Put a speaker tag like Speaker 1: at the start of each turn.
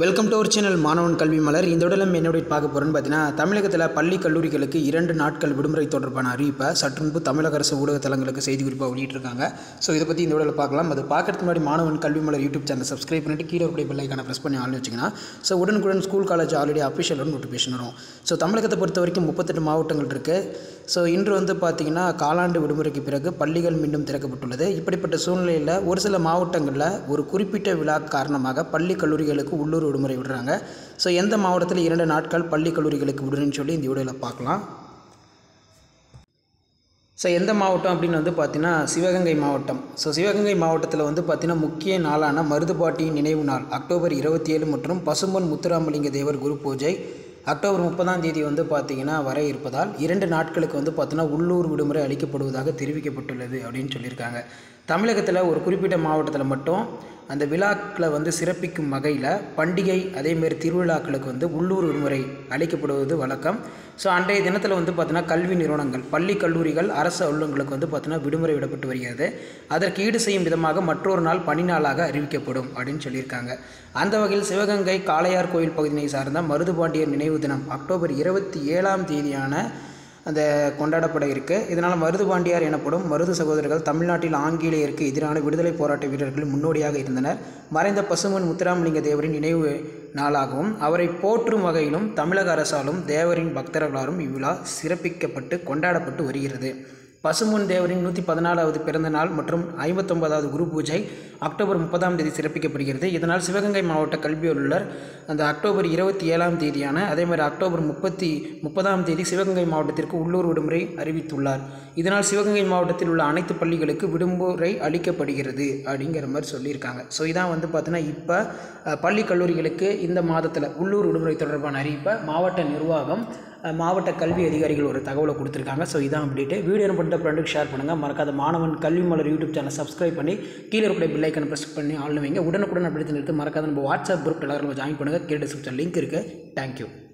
Speaker 1: welcome to our channel மாணவன் கல்வி மலர் இந்த உடலும் என்னோட பார்க்க போகிறேன்னு பார்த்தீங்கன்னா தமிழகத்தில் பள்ளி கல்லூரிகளுக்கு இரண்டு நாட்கள் விடுமுறை தொடர்பான அறிவிப்பை சற்று முன்பு தமிழக அரசு ஊடக தளங்களுக்கு செய்தி குறிப்பாக வெளியிட்டிருக்காங்க ஸோ இதை பற்றி இந்த உடலில் பார்க்கலாம் அது பார்க்கறதுக்கு முன்னாடி மாணவன் கல்வி மலர் யூடியூப் சேனல் சப்ஸ்கிரைப் பண்ணிட்டு கீழே ஒரு பெல் ஐக்கான ப்ரெஸ் பண்ணி ஆள் வச்சிங்கன்னா ஸோ உடனுக்குடன் school college already official notification வரும் ஸோ தமிழகத்தை பொறுத்த வரைக்கும் முப்பத்தெட்டு மாவட்டங்கள் இருக்குது ஸோ இன்று வந்து பார்த்திங்கன்னா காலாண்டு விடுமுறைக்கு பிறகு பள்ளிகள் மீண்டும் திறக்கப்பட்டுள்ளது இப்படிப்பட்ட சூழ்நிலையில் ஒரு சில மாவட்டங்களில் ஒரு குறிப்பிட்ட விழா காரணமாக பள்ளி கல்லூரிகளுக்கு உள்ளூர் விடுமுறை விடுறாங்க ஸோ எந்த மாவட்டத்தில் இரண்டு நாட்கள் பள்ளி கல்லூரிகளுக்கு விடுறேன்னு சொல்லி இந்த வீடியோவில் பார்க்கலாம் ஸோ எந்த மாவட்டம் அப்படின்னு வந்து பார்த்தீங்கன்னா சிவகங்கை மாவட்டம் ஸோ சிவகங்கை மாவட்டத்தில் வந்து பார்த்தீங்கன்னா முக்கிய நாளான மருதுபாட்டி நினைவு நாள் அக்டோபர் இருபத்தி ஏழு மற்றும் பசும்பொன் முத்துராமலிங்க தேவர் குரு பூஜை அக்டோபர் முப்பதாம் தேதி வந்து பார்த்திங்கன்னா வர இருப்பதால் இரண்டு நாட்களுக்கு வந்து பார்த்தீங்கன்னா உள்ளூர் விடுமுறை அளிக்கப்படுவதாக தெரிவிக்கப்பட்டுள்ளது அப்படின்னு சொல்லியிருக்காங்க தமிழகத்தில் ஒரு குறிப்பிட்ட மாவட்டத்தில் மட்டும் அந்த விழாக்களை வந்து சிறப்பிக்கும் வகையில் பண்டிகை அதேமாரி திருவிழாக்களுக்கு வந்து உள்ளூர் விடுமுறை அளிக்கப்படுவது வழக்கம் ஸோ அன்றைய தினத்தில் வந்து பார்த்தீங்கன்னா கல்வி நிறுவனங்கள் பள்ளி கல்லூரிகள் அரசு அலுவலகங்களுக்கு வந்து பார்த்தீங்கன்னா விடுமுறை விடப்பட்டு வருகிறது அதற்கு ஈடு செய்யும் விதமாக மற்றொரு நாள் பணி நாளாக அறிவிக்கப்படும் அப்படின்னு சொல்லியிருக்காங்க அந்த வகையில் சிவகங்கை காளையார் கோயில் பகுதியை சார்ந்த மருதுபாண்டியர் நினைவு தினம் அக்டோபர் இருபத்தி ஏழாம் தேதியான அந்த கொண்டாடப்பட இருக்கு இதனால் மருதுபாண்டியார் எனப்படும் மருது சகோதரர்கள் தமிழ்நாட்டில் ஆங்கிலேயருக்கு எதிரான விடுதலை போராட்ட வீரர்கள் முன்னோடியாக இருந்தனர் மறைந்த பசுமன் முத்துராமலிங்க தேவரின் நினைவு நாளாகவும் அவரை போற்றும் வகையிலும் தமிழக அரசாலும் தேவரின் பக்தர்களாலும் இவ்விழா சிறப்பிக்கப்பட்டு கொண்டாடப்பட்டு வருகிறது பசுமுன் தேவரின் நூற்றி பதினாலாவது பிறந்த நாள் மற்றும் ஐம்பத்தொன்பதாவது குரு பூஜை அக்டோபர் முப்பதாம் தேதி சிறப்பிக்கப்படுகிறது இதனால் சிவகங்கை மாவட்ட கல்வி அலுவலர் அந்த அக்டோபர் இருபத்தி ஏழாம் தேதியான அதே மாதிரி அக்டோபர் முப்பத்தி முப்பதாம் தேதி சிவகங்கை மாவட்டத்திற்கு உள்ளூர் விடுமுறை அறிவித்துள்ளார் இதனால் சிவகங்கை மாவட்டத்தில் உள்ள அனைத்து பள்ளிகளுக்கு விடுமுறை அளிக்கப்படுகிறது அப்படிங்கிற மாதிரி சொல்லியிருக்காங்க ஸோ இதான் வந்து பார்த்தீங்கன்னா இப்போ அஹ், பள்ளி கல்லூரிகளுக்கு இந்த மாதத்தில் உள்ளூர் விடுமுறை தொடர்பான அறிவிப்பை மாவட்ட நிர்வாகம் அஹ், மாவட்ட கல்வி அதிகாரிகள் ஒரு தகவலை கொடுத்துருக்காங்க ஸோ இதான் அப்டேட்டு வீடியோ பண்ணிட்டு ஃப்ரெண்டுக்கு ஷேர் பண்ணுங்கள் மறக்காத மாணவன் கல்வி மலர் யூடியூப் சேனல் சப்ஸ்கிரைப் பண்ணி கீழே இருக்கிற பில் ஐக்கனை ப்ரெஸ் பண்ணி ஆள் வைங்க உடனுக்குடன் அப்படி நிறுத்து மறக்காத நம்ம வாட்ஸ்அப் குரூப் எல்லாரும் ஜாயின் பண்ணுங்கள் கீழே டிஸ்கிரிப்ஷன் லிங்க் இருக்குது தேங்க்யூ